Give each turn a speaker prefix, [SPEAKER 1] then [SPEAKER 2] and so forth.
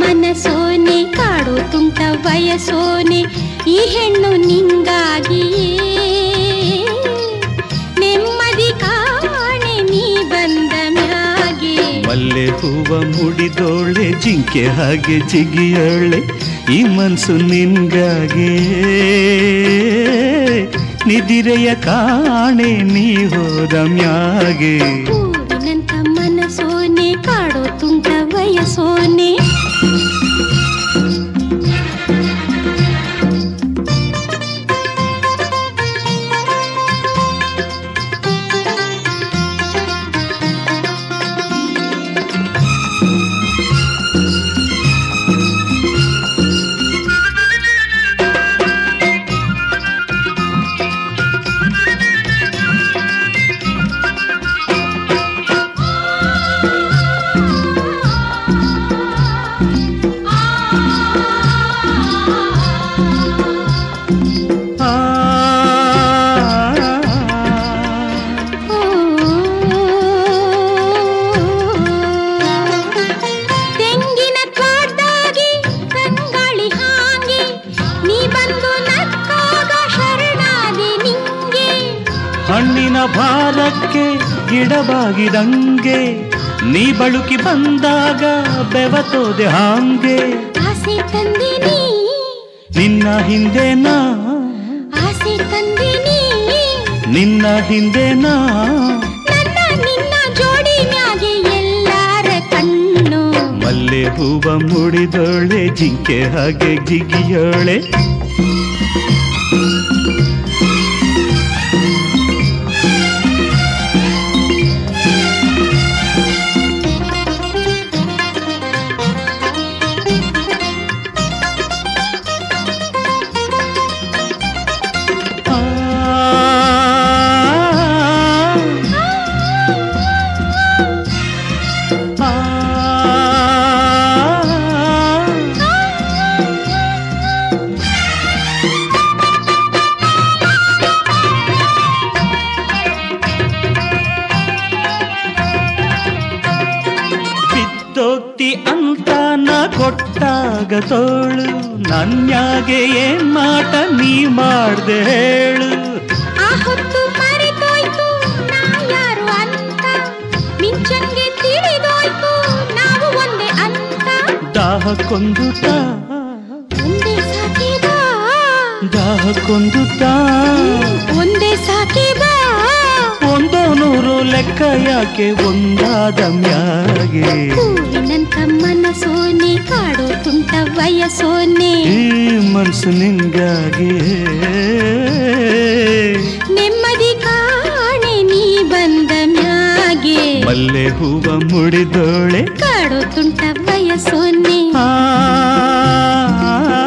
[SPEAKER 1] ಮನಸೋನೆ ಕಾಡು ತುಂಟ ವಯಸ್ಸೋನೆ ಈ ಹೆಣ್ಣು ನಿಂಗಾಗಿಯೇ ನೆಮ್ಮದಿ ಕಾಣೆ ನೀ ಬಂದ ಮ್ಯಾಗೆ
[SPEAKER 2] ಮಲ್ಲೆ ಹೂವ ಮುಡಿದೋಳೆ ಜಿಂಕೆ ಹಾಗೆ ಜಿಗಿಯೋಳೆ ಈ ಮನ್ಸು ನಿನ್ಗಾಗೆ ನಿದಿರೆಯ ಕಾಣೆ ನೀ ಹೋದ ಮ್ಯಾಗೆ
[SPEAKER 1] ಹೂವಿನಂತ ಮನಸೋನೆ ಕಾಡೋ ತುಂಟ ವಯಸ್ಸೋನೆ
[SPEAKER 2] ಆ,
[SPEAKER 1] ಓ, ತೆಂಗಿನ ತ್ವಾಟ್ದಾಗಿ ತಂಗಾಳಿ ಹಾಂಗೆ ನೀ ಬಂದು ನಕ್ಕಾಗ ಶರಣಾದೆ ನಿಂಗೆ
[SPEAKER 2] ಹಣ್ಣಿನ ಭಾರಕ್ಕೆ ಗಿಡವಾಗಿದಂಗೆ ನೀ ಬಳುಕಿ ಬಂದಾಗ ಬೆವತೋದೆ ಹಾಂಗೆ
[SPEAKER 1] ಆಸೆ ತಂದೆ ನೀ
[SPEAKER 2] ನಿನ್ನ ಹಿಂದೆ ನಾ
[SPEAKER 1] ಆಸೆ ತಂದೆ ನೀ
[SPEAKER 2] ನಿನ್ನ ಹಿಂದೆ ನಾ
[SPEAKER 1] ನನ್ನ ನಿನ್ನ ಜೋಡಿ ಮ್ಯಾಗೆ ಎಲ್ಲಾರ ಕಣ್ಣು
[SPEAKER 2] ಮಲ್ಲೆ ಹೂವ ಮುಡಿದೋಳೆ ಜಿಂಕೆ ಹಾಗೆ ಜಿಗಿಯೋಳೆ ಆ, ಆ, ಬಿದ್ದೋಗ್ತಿ ಅಂತ ನಾ ಕೊಟ್ಟಾಗ ತೋಳು ನನ್ಯಾಗೆ ಏನ್ ಮಾಟ ನೀ ಮಾಡ್ದೆ ಹೇಳು
[SPEAKER 1] ಆ ಹೊತ್ತು ಮರೆತೋಯ್ತು ನಾ ಯಾರು ಅಂತ ಮಿಂಚಂಗೆ ತಿಳಿದೋಯ್ತು ನಾವು ಒಂದೇ ಅಂತ
[SPEAKER 2] ದಾಹಕ್ಕೊಂದು ತಾ
[SPEAKER 1] ಒಂದೇ ಸಾಕಿದ
[SPEAKER 2] ದಾಹಕ್ಕೊಂದು ತಾ
[SPEAKER 1] ಒಂದೇ ಸಾಕಿದ
[SPEAKER 2] ಒಂದೋ ನೂರು ಲೆಕ್ಕ ಯಾಕೆ ಒಂದಾದ ಮ್ಯಾಗೆ
[SPEAKER 1] ಹೂವಿನಂತ ಮನಸೋನೆ ಕಾಡೋ ತುಂಟ ವಯಸ್ಸೋನೆ
[SPEAKER 2] ಈ ಮನ್ಸು ನಿನ್ಗಾಗಿ
[SPEAKER 1] ನೆಮ್ಮದಿ ಕಾಣೆ ನೀ ಬಂದ ಮ್ಯಾಗೆ
[SPEAKER 2] ಮಲ್ಲೆ ಹೂವ ಮುಡಿದೋಳೆ
[SPEAKER 1] ಕಾಡೋ ತುಂಟ ವಯಸ್ಸೋನೆ
[SPEAKER 2] ಆ